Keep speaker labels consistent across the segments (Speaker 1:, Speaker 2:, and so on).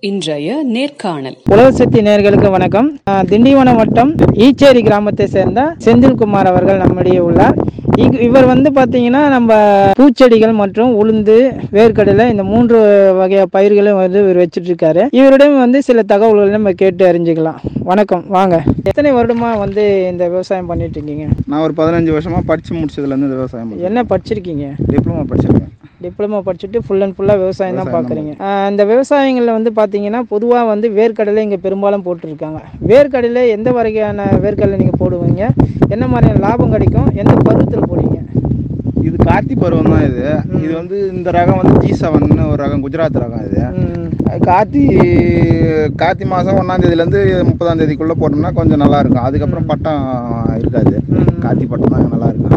Speaker 1: இன்றைய நேர்காணல்
Speaker 2: உலகசக்தி நேயர்களுக்கு வணக்கம் ஆஹ் திண்டிவனம் வட்டம் ஈச்சேரி கிராமத்தை சேர்ந்த செந்தில்குமார் அவர்கள் நம்மிடையே உள்ளார் இ- இவர் வந்து பார்த்தீங்கன்னா நம்ம பூச்செடிகள் மற்றும் உளுந்து வேர்க்கடலை இந்த மூன்று வகை பயிர்களும் வந்து இவர் வச்சுட்டு இருக்காரு இவரிடம் வந்து சில தகவல்களை நம்ம கேட்டு அறிஞ்சுக்கலாம் வணக்கம் வாங்க எத்தனை வருடமா வந்து இந்த விவசாயம் பண்ணிட்டு இருக்கீங்க
Speaker 3: நான் ஒரு பதினஞ்சு வருஷமாக படித்து முடிச்சதுலேருந்து இந்த விவசாயம் பண்ணுறேன்
Speaker 2: என்ன படிச்சிருக்கீங்க
Speaker 3: டிப்ளமோ படிச்சிருக்கேன்
Speaker 2: டிப்ளமோ படிச்சுட்டு ஃபுல் அண்ட் ஃபுல்லாக விவசாயம் தான் பார்க்குறீங்க இந்த விவசாயங்களில் வந்து பார்த்தீங்கன்னா பொதுவாக வந்து வேர்க்கடலை இங்கே பெரும்பாலும் போட்டிருக்காங்க வேர்க்கடலை எந்த வகையான வேர்க்கடலை நீங்கள் போடுவீங்க என்ன மாதிரியான லாபம் கிடைக்கும் எந்த பருவத்தில் போடுவீங்க
Speaker 3: இது கார்த்தி பருவம் தான் இது இது வந்து இந்த ரகம் வந்து ஜி செவன் ஒரு ரகம் குஜராத் ரகம் இது
Speaker 2: ம்,
Speaker 3: அது கார்த்தி கார்த்தி மாதம் ஒன்றாந்தேதியிலேருந்து முப்பதாம் தேதிக்குள்ளே போட்டோம்னா கொஞ்சம் நல்லா இருக்கும் அதுக்கப்புறம் பட்டம் இருக்காது
Speaker 2: ம்.
Speaker 3: கார்த்தி பட்டம் தான் நல்லா இருக்கும்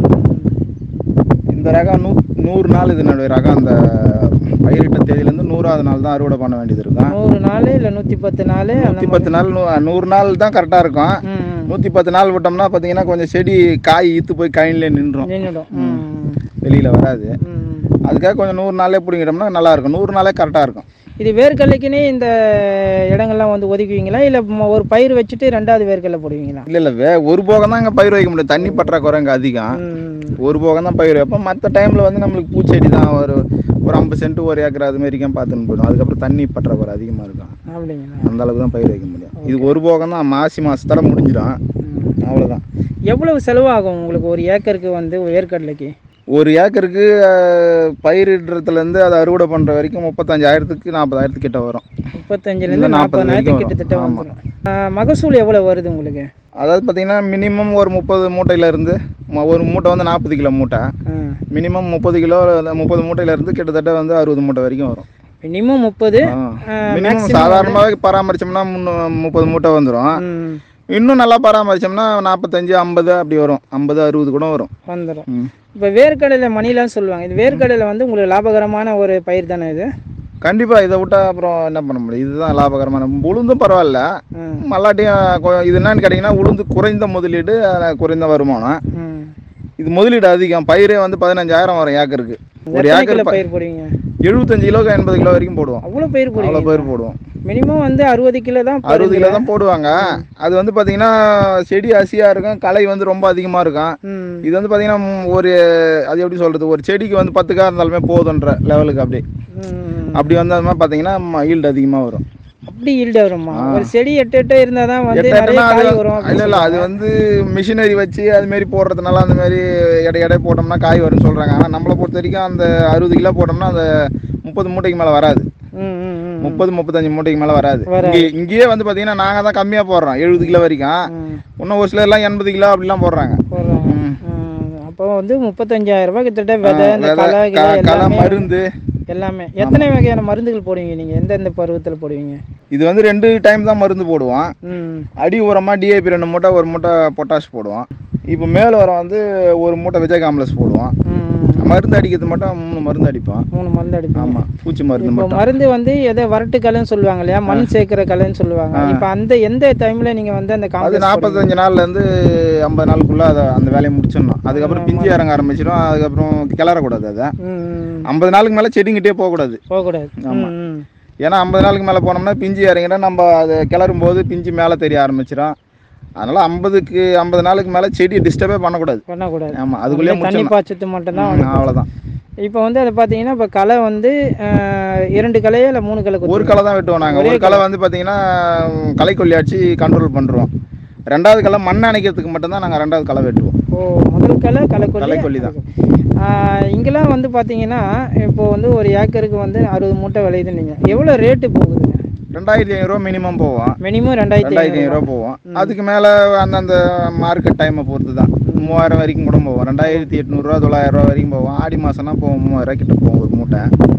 Speaker 3: இந்த ரகம் நூ நூறு நாள் இது என்னுடைய ரகம் அந்த பயிரிட்ட தேதியிலேருந்து நூறாவது நாள் தான் அறுவடை பண்ண வேண்டியது இருக்கும்
Speaker 2: நூறு நாள் இல்லை நூற்றி பத்து நாள்
Speaker 3: நூற்றி பத்து நாள் நூ- நூறு நாள் தான் கரெக்டாக இருக்கும்
Speaker 2: ம்
Speaker 3: நூற்றி பத்து நாள் விட்டோம்னா பார்த்தீங்கன்னா கொஞ்சம் செடி காய் ஈத்து போய் கையிலே நின்றும்
Speaker 2: நின்றுடும் ம்
Speaker 3: வெளியில் வராது
Speaker 2: ம்
Speaker 3: அதுக்காக கொஞ்சம் நூறு நாளே பிடிங்கிட்டோம்னா நல்லா இருக்கும் நூறு நாளே கரெக்டாக இருக்கும்
Speaker 2: இது வேர்க்கடலைக்குன்னே இந்த இடங்கள்லாம் வந்து ஒதுக்குவீங்களா இல்லை ஒரு பயிர் வச்சுட்டு ரெண்டாவது வேர்க்கடலை போடுவீங்களா
Speaker 3: இல்லை இல்லை வே ஒரு போகம் தான் இங்கே பயிர் வைக்க முடியும் தண்ணி பற்றாக்குறை இங்கே அதிகம்
Speaker 2: ம்
Speaker 3: ஒரு போகம் தான் பயிர் வைப்போம் மற்ற டைமில் வந்து நம்மளுக்கு பூச்செடி தான் ஒரு ஒரு ஐம்பது சென்ட் ஒரு ஏக்கர் அது மாதிரிக்கும் பார்த்துன்னு போயிடும் அதுக்கப்புறம் தண்ணி பற்றாக்குறை அதிகமாக இருக்கும்
Speaker 2: அப்படிங்களா
Speaker 3: அந்த அளவுக்கு தான் பயிர் வைக்க முடியும் இது ஒரு போகம் தான் மாசி மாதத்தால் முடிஞ்சிடும்
Speaker 2: ம்.
Speaker 3: அவ்வளோதான்
Speaker 2: எவ்வளவு செலவாகும் உங்களுக்கு ஒரு ஏக்கருக்கு வந்து வேர்க்கடலைக்கு
Speaker 3: ஒரு ஏக்கருக்கு அஹ், பயிரிடுறதுலேருந்து அதை அறுவடை பண்ணுற வரைக்கும் முப்பத்தஞ்சாயிரத்துக்கு நாற்பதாயிரத்துக்கு கிட்ட வரும்
Speaker 2: முப்பத்தஞ்சுலேருந்து
Speaker 3: இல்ல, நாற்பது
Speaker 2: நாற்பதாயிரத்துக்கு
Speaker 3: வரைக்கும்
Speaker 2: கிட்டத்தட்ட
Speaker 3: வரும்.
Speaker 2: வந்துடும் மகசூல் எவ்வளோ வருது உங்களுக்கு
Speaker 3: அதாவது பார்த்தீங்கன்னா மினிமம் ஒரு முப்பது மூட்டையிலேருந்து ஒரு மூட்டை வந்து நாற்பது கிலோ மூட்டை மினிமம் முப்பது கிலோ முப்பது மூட்டையிலேருந்து கிட்டத்தட்ட வந்து அறுபது மூட்டை வரைக்கும் வரும்
Speaker 2: மினிமம் முப்பது
Speaker 3: மினிமம் சாதாரணமாகவே பராமரிச்சோம்னா முன்னூ முப்பது மூட்டை வந்துடும் இன்னும் நல்லா பராமரிச்சோம்னா நாற்பத்தஞ்சு ஐம்பது அப்படி வரும் ஐம்பது அறுபது கூட வரும்
Speaker 2: வந்துடும்
Speaker 3: ம்.
Speaker 2: இப்போ வேர்க்கடலை மணிலாம் சொல்லுவாங்க இது வேர்க்கடலை வந்து உங்களுக்கு லாபகரமான ஒரு பயிர் தானே இது
Speaker 3: கண்டிப்பாக இதை விட்டா அப்புறம் என்ன பண்ண முடியும் இதுதான் லாபகரமான உளுந்தும் பரவாயில்ல
Speaker 2: ம்.
Speaker 3: மல்லாட்டியும் கொ- இது என்னன்னு கேட்டிங்கன்னா உளுந்து குறைந்த முதலீடு அஹ், குறைந்த வருமானம்
Speaker 2: ம்.
Speaker 3: இது முதலீடு அதிகம் பயிரே வந்து பதினஞ்சாயிரம் வரும் ஏக்கருக்கு ஒரு
Speaker 2: எத்தனை
Speaker 3: ஏக்கர்
Speaker 2: கிலோ
Speaker 3: ப-
Speaker 2: பயிர் போடுவீங்க
Speaker 3: எழுபத்தஞ்சு கிலோ எண்பது கிலோ வரைக்கும் போடுவோம்
Speaker 2: அவ்வளோ பயிர்
Speaker 3: அவ்வளோ
Speaker 2: போடுவீங்க
Speaker 3: பயிர் போடுவோம்
Speaker 2: மினிமம் வந்து அறுபது கிலோ தான்
Speaker 3: அறுபது கிலோ தான் போடுவாங்க அது வந்து பார்த்தீங்கன்னா செடி அசியாக இருக்கும் களை வந்து ரொம்ப அதிகமாக இருக்கும்
Speaker 2: ம்
Speaker 3: இது வந்து பார்த்தீங்கன்னா ம், ஒரு அது எப்படி சொல்கிறது ஒரு செடிக்கு வந்து பத்து காய் இருந்தாலுமே போதுன்ற லெவலுக்கு அப்படி
Speaker 2: ம்.
Speaker 3: அப்படி வந்து அது மாதிரி பார்த்தீங்கன்னா ஈல்டு அதிகமாக வரும்
Speaker 2: அப்படி ஈல்டு வருமா ஒரு செடி எட்டு எட்டு இருந்தால் தான் வந்து
Speaker 3: எட்டு
Speaker 2: நிறைய
Speaker 3: எட்டுனா அது
Speaker 2: காய் வரும்
Speaker 3: இல்லை இல்லை அது வந்து மிஷினரி வச்சு அது மாதிரி போடுறதுனால அந்த மாதிரி எடை எடை போட்டோம்னா காய் வரும்னு சொல்கிறாங்க ஆனால் நம்மளை பொறுத்த வரைக்கும் அந்த அறுபது கிலோ போட்டோம்னா அந்த முப்பது மூட்டைக்கு மேலே வராது
Speaker 2: ம் ம் ம்
Speaker 3: முப்பது முப்பத்தஞ்சு மூட்டைக்கு மேலே வராது
Speaker 2: வராது.
Speaker 3: இங்கே இங்கேயே வந்து பார்த்தீங்கன்னா நாங்கள் தான் கம்மியாக போடுறோம் எழுபது கிலோ வரைக்கும்
Speaker 2: ம்.
Speaker 3: இன்னும் ஒரு சிலர்லாம் எண்பது கிலோ அப்படிலாம் போடுறாங்க
Speaker 2: போடுறாங்க
Speaker 3: ம்.
Speaker 2: ம். அப்போ வந்து முப்பத்தஞ்சாயிரம் ரூபாய் கிட்டத்தட்ட விதை இந்த
Speaker 3: விதை,
Speaker 2: களை கிளை
Speaker 3: க- களை
Speaker 2: எல்லாமே
Speaker 3: மருந்து
Speaker 2: எல்லாமே எத்தனை வகையான மருந்துகள் போடுவீங்க நீங்கள் எந்தெந்த பருவத்தில் போடுவீங்க
Speaker 3: இது வந்து ரெண்டு டைம் தான் மருந்து போடுவோம்
Speaker 2: ம்
Speaker 3: அடி உரமாக டிஏபி ரெண்டு மூட்டை ஒரு மூட்டை பொட்டாஷ் போடுவோம் இப்போ மேல் உரம் வந்து ஒரு மூட்டை விஜய் காம்ப்ளெக்ஸ் போடுவோம்
Speaker 2: ம்
Speaker 3: மருந்து அடிக்கிறது மட்டும் மூணு மருந்து அடிப்போம்
Speaker 2: மூணு மருந்து அடிப்பீங்க
Speaker 3: ஆமாம் பூச்சி மருந்து
Speaker 2: இப்போ
Speaker 3: மட்டும்
Speaker 2: மருந்து வந்து எதை வரட்டு கலைன்னு சொல்லுவாங்க இல்லையா மண் சேர்க்கிற கலைன்னு சொல்லுவாங்க இப்போ அந்த எந்த டைமில் நீங்கள் வந்து அந்த
Speaker 3: அது
Speaker 2: காம்பஸ்
Speaker 3: நாற்பத்தஞ்சு நாள்லேருந்து ஐம்பது நாளுக்குள்ளே அதை அந்த வேலையை முடிச்சிடணும் அதுக்கப்புறம் பிஞ்சு இறங்க ஆரம்பிச்சிடும் அதுக்கப்புறம் கிளறக்கூடாது அதை
Speaker 2: ம்
Speaker 3: ஐம்பது நாளுக்கு மேலே செடிங்கிட்டே போகக்கூடாது
Speaker 2: போகக்கூடாது
Speaker 3: ஆமா.
Speaker 2: ம், ம்.
Speaker 3: ஏன்னா ஐம்பது நாளுக்கு மேலே போனோம்னா பிஞ்சு இறங்கிட்டா நம்ம அதை கிளறும் போது பிஞ்சு மேலே தெரிய ஆரம்பிச்சிடும் அதனால் ஐம்பதுக்கு ஐம்பது நாளுக்கு மேலே செடியை டிஸ்டர்பே பண்ணக்கூடாது
Speaker 2: பண்ணக்கூடாது
Speaker 3: ஆமாம் அதுக்குள்ளேயே
Speaker 2: தண்ணி
Speaker 3: முடிச்சிடணும்
Speaker 2: பாய்ச்சத்து மட்டும்தான் வந்து
Speaker 3: அவ்வளோதான்
Speaker 2: இப்போ வந்து அதை பார்த்தீங்கன்னா இப்போ களை வந்து அஹ், இரண்டு கலையா இல்லை மூணு களை
Speaker 3: ஒரு
Speaker 2: குத்துவீங்க?
Speaker 3: களை தான் வெட்டுவோம் நாங்கள் ஒரு களை வந்து பார்த்தீங்கன்னா களைக்கொல்லி அடிச்சு கண்ட்ரோல் பண்ணுறோம் ரெண்டாவது களை மண் அணைக்கிறதுக்கு மட்டும்தான் நாங்கள் ரெண்டாவது களை வெட்டுவோம்
Speaker 2: ஓ முதல் களை களைக்கொல்லி
Speaker 3: களைக்கொல்லி தான்.
Speaker 2: ஆஹ், இங்கெல்லாம் வந்து பார்த்தீங்கன்னா இப்போ வந்து ஒரு ஏக்கருக்கு வந்து அறுபது மூட்டை விளையுது நீங்கள் எவ்வளோ ரேட்டு போகுதுங்க
Speaker 3: ரெண்டாயிரத்தி ஐநூறுரூவா மினிமம் போவோம்
Speaker 2: மினிமம் ரெண்டாயிரத்தி
Speaker 3: ரெண்டாயிரத்தி ஐநூறுரூவா போவோம் அதுக்கு மேலே அந்தந்த மார்க்கெட் டைமை பொறுத்து தான் மூவாயிரம் வரைக்கும் கூட போவோம் ரெண்டாயிரத்தி எட்நூறுரூவா தொள்ளாயிரம் ரூபா வரைக்கும் போவோம் ஆடி மாதம்னா போவோம் மூவாயிரம் கிட்ட போவோம் ஒரு மூட்டை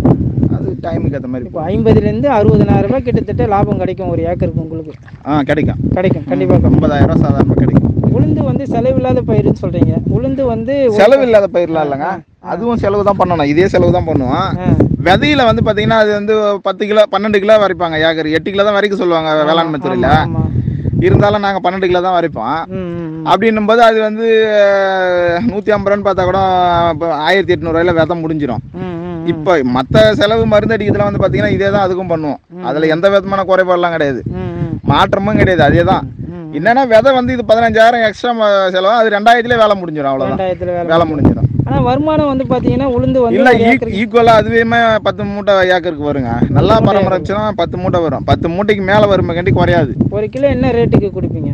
Speaker 3: அது டைமுக்கு ஏற்ற மாதிரி
Speaker 2: இப்போ
Speaker 3: போகும்
Speaker 2: ஐம்பதுலேருந்து அறுபதனாயிரம் ரூபாய் கிட்டத்தட்ட லாபம் கிடைக்கும் ஒரு ஏக்கருக்கு உங்களுக்கு
Speaker 3: ஆ கிடைக்கும்
Speaker 2: கிடைக்கும் கண்டிப்பாக
Speaker 3: ஐம்பதாயிரம் சாதாரணமாக கிடைக்கும்
Speaker 2: உளுந்து வந்து செலவில்லாத பயிருன்னு சொல்கிறீங்க உளுந்து வந்து ஒரு-
Speaker 3: செலவு இல்லாத பயிர்லாம் இல்லைங்க அதுவும் செலவு தான் பண்ணணும் இதே செலவு தான் பண்ணுவோம்
Speaker 2: ஆ,
Speaker 3: விதையில வந்து பார்த்தீங்கன்னா அது வந்து பத்து கிலோ பன்னெண்டு கிலோ வரைப்பாங்க ஏக்கர் எட்டு கிலோ தான் வரைக்கும் சொல்லுவாங்க வேளாண்மை துறையில்
Speaker 2: ஆமா.
Speaker 3: இருந்தாலும் நாங்கள் பன்னெண்டு கிலோ தான் வரைப்போம்
Speaker 2: ம், ம், ம்.
Speaker 3: அப்படின்னும் போது அது வந்து நூற்றி ஐம்பது ரூபான்னு பார்த்தா கூட இப்போ ஆயிரத்தி எட்நூறுவாயில விதை முடிஞ்சிடும்
Speaker 2: ம், ம்,
Speaker 3: இப்போ மற்ற செலவு மருந்து அடிக்கிறதுல வந்து பார்த்தீங்கன்னா இதே தான் அதுக்கும் பண்ணுவோம் அதில் எந்த விதமான குறைபாடுலாம் கிடையாது
Speaker 2: ம் ம்
Speaker 3: மாற்றமும் கிடையாது அதே தான்
Speaker 2: ம்
Speaker 3: என்னன்னா விதை வந்து இது பதினஞ்சாயிரம் எக்ஸ்ட்ரா செலவு அது ரெண்டாயிரத்துலேயே வேலை முடிஞ்சிடும் அவ்வளோதான்
Speaker 2: ரெண்டாயிரத்துல வேலை
Speaker 3: வேலை முடிஞ்சிடும்
Speaker 2: ஆனால் வருமானம் வந்து பார்த்தீங்கன்னா உளுந்து வந்து
Speaker 3: இல்ல
Speaker 2: ஒரு ஏக்கருக்கு
Speaker 3: ஈக்குவலா அதுவேமே பத்து மூட்டை ஏக்கருக்கு வருங்க நல்லா பராமரிச்சுனா பத்து மூட்டை வரும் பத்து மூட்டைக்கு மேல வரும் கண்டி குறையாது
Speaker 2: ஒரு கிலோ என்ன ரேட்டுக்கு கொடுப்பீங்க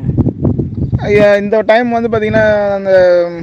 Speaker 3: ஐயா, இந்த டைம் வந்து பாத்தீங்கன்னா அந்த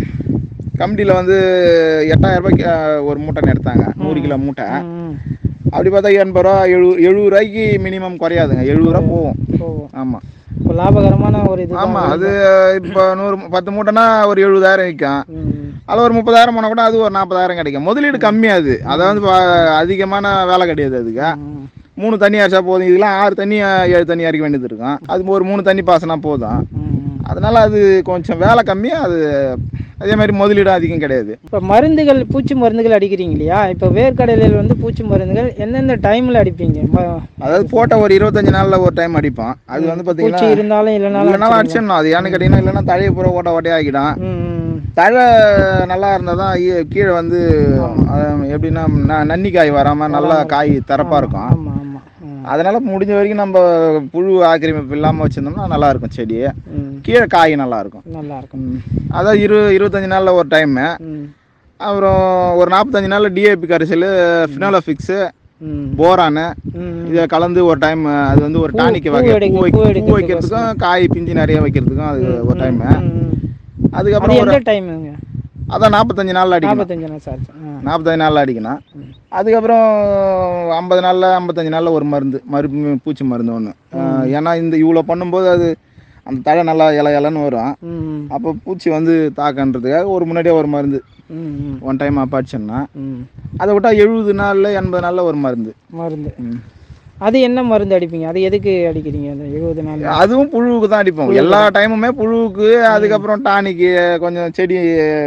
Speaker 3: கமிட்டியில வந்து எட்டாயிரம் ரூபாய்க்கு அஹ், ஒரு மூட்டை எடுத்தாங்க நூறு கிலோ மூட்டை
Speaker 2: ம்
Speaker 3: அப்படி பார்த்தா எண்பது ரூபா எழுபது எழுபது ரூபாய்க்கு மினிமம் குறையாதுங்க எழுபது ரூபா போகும்
Speaker 2: போகும்
Speaker 3: ஆமா
Speaker 2: இப்போ லாபகரமான ஒரு இது
Speaker 3: ஆமா அது இப்போ நூறு பத்து மூட்டைனா ஒரு எழுபதாயிரம் விற்கும்
Speaker 2: ம்
Speaker 3: அதில் ஒரு முப்பதாயிரம் போனால் கூட அது ஒரு நாற்பதாயிரம் கிடைக்கும் முதலீடு கம்மியாது அதாவது ப- அதிகமான வேலை கிடையாது அதுக்கு
Speaker 2: ம்
Speaker 3: மூணு தண்ணி அரைச்சா போதும் இதெல்லாம் ஆறு தண்ணி ஏழு தண்ணி அரைக்க வேண்டியது இருக்கும் அது ஒரு மூணு தண்ணி பாசனா போதும்
Speaker 2: ம்
Speaker 3: அதனால அது கொஞ்சம் வேலை கம்மியாக அது அதே மாதிரி முதலீடும் அதிகம் கிடையாது
Speaker 2: இப்போ மருந்துகள் பூச்சி மருந்துகள் அடிக்கிறீங்க இல்லையா இப்போ வேர்க்கடலையில் வந்து பூச்சி மருந்துகள் எந்தெந்த டைமில் அடிப்பீங்க ம-
Speaker 3: அதாவது போட்ட ஒரு இருபத்தஞ்சு நாளில் ஒரு டைம் அடிப்போம் அது வந்து
Speaker 2: பூச்சி
Speaker 3: பார்த்தீங்கன்னா
Speaker 2: இருந்தாலும் இல்லைனாலும்
Speaker 3: இல்லைனாலும் அடிச்சிடணும் அது ஏன்னு கேட்டிங்கன்னா இல்லைன்னா தழையை பூரா ஓட்ட ஓட்டையாக ஆகிடும்
Speaker 2: ம் ம்
Speaker 3: தழை நல்லா இருந்தால் தான் ஈ- கீழே வந்து அஹ், எப்படின்னா ந- நன்னி காய் வராமல் நல்லா காய் திறப்பாக இருக்கும்
Speaker 2: ஆமாம் ஆமாம் ம்
Speaker 3: அதனால முடிஞ்ச வரைக்கும் நம்ம புழு ஆக்கிரமிப்பு இல்லாமல் வச்சுருந்தோம்னா நல்லா இருக்கும் செடி
Speaker 2: ம்
Speaker 3: கீழே காய் நல்லா இருக்கும்
Speaker 2: நல்லா இருக்கும்
Speaker 3: ம். அதான் இரு இருபத்தஞ்சி நாளில் ஒரு டைமு
Speaker 2: ம்
Speaker 3: அப்புறம் ஒரு நாற்பத்தஞ்சு நாளில் டிஏபி கரைசல் ஃபினாலோஃபிக்ஸு
Speaker 2: ம்
Speaker 3: போரானு
Speaker 2: ம்
Speaker 3: இதை கலந்து ஒரு டைம் அது வந்து ஒரு
Speaker 2: பூ-
Speaker 3: டானிக்
Speaker 2: பூ
Speaker 3: வகை
Speaker 2: எடுக்க-
Speaker 3: பூ வை-
Speaker 2: பூ
Speaker 3: பூ
Speaker 2: எடுக்கிறதுக்கு
Speaker 3: வைக்கிறதுக்கும் காய் பிஞ்சு நிறைய வைக்கிறதுக்கும் அது ஒரு டைம்
Speaker 2: ம், ம்.
Speaker 3: அதுக்கப்புறம்
Speaker 2: அது
Speaker 3: ஒரு
Speaker 2: எந்த டைமுங்க
Speaker 3: அதான் நாற்பத்தஞ்சு நாளில் அடிக்கணும்
Speaker 2: நாற்பத்தஞ்சு நாள் சார் ஆ
Speaker 3: நாற்பத்தஞ்சு நாளில் அடிக்கணும் அதுக்கப்புறம் ஐம்பது நாளில் ஐம்பத்தஞ்சு நாளில் ஒரு மருந்து மறு பூச்சி மருந்து ஒன்று ஏன்னா இந்த இவ்வளோ பண்ணும்போது அது அந்த தழை நல்லா இலை இலைன்னு வரும்
Speaker 2: ம் ம்
Speaker 3: அப்போ பூச்சி வந்து தாக்கன்றதுக்காக ஒரு முன்னாடியே ஒரு மருந்து
Speaker 2: ம் ம்
Speaker 3: ஒன் டைம் அப்போ அடிச்சோம்னா
Speaker 2: ம்
Speaker 3: அதை விட்டா எழுபது நாளில் எண்பது நாளில் ஒரு மருந்து
Speaker 2: மருந்து
Speaker 3: ம்.
Speaker 2: அது என்ன மருந்து அடிப்பீங்க அது எதுக்கு அடிக்கிறீங்க அந்த எழுபது நாள்
Speaker 3: அதுவும் புழுவுக்கு தான் அடிப்போம் எல்லா டைமுமே புழுவுக்கு அதுக்கப்புறம் டானிக்கு கொஞ்சம் செடி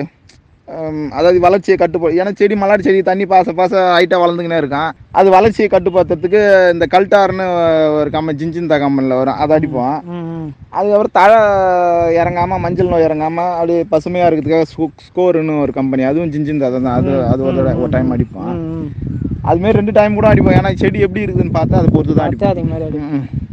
Speaker 3: ஹம், அதாவது வளர்ச்சியை கட்டுப்பா ஏன்னா செடி மலர் செடி தண்ணி பாச பாச ஹைட்டாக வளர்ந்துக்கினே இருக்கும் அது வளர்ச்சியை கட்டுப்படுத்துறதுக்கு இந்த கல்டார்னு ஒரு கம்ம ஜிஞ்சின் கம்பெனியில் வரும் அதை அடிப்போம்
Speaker 2: ம் ம்
Speaker 3: அதுக்கப்புறம் தழை இறங்காமல் மஞ்சள் நோய் இறங்காமல் அப்படியே பசுமையாக இருக்கிறதுக்காக ஸ்கோ ஸ்கோருன்னு ஒரு கம்பெனி அதுவும் ஜிஞ்சின் தான் அது அது ஒரு தடவை ஒரு டைம் அடிப்போம்
Speaker 2: ம் ம்
Speaker 3: அதுமாரி ரெண்டு டைம் கூட அடிப்போம் ஏன்னா செடி எப்படி இருக்குதுன்னு பார்த்து அதை பொறுத்து தான்
Speaker 2: அடுத்து
Speaker 3: அடிப்போம்
Speaker 2: அதுக்கு மாதிரி அடி
Speaker 3: ம், ம்.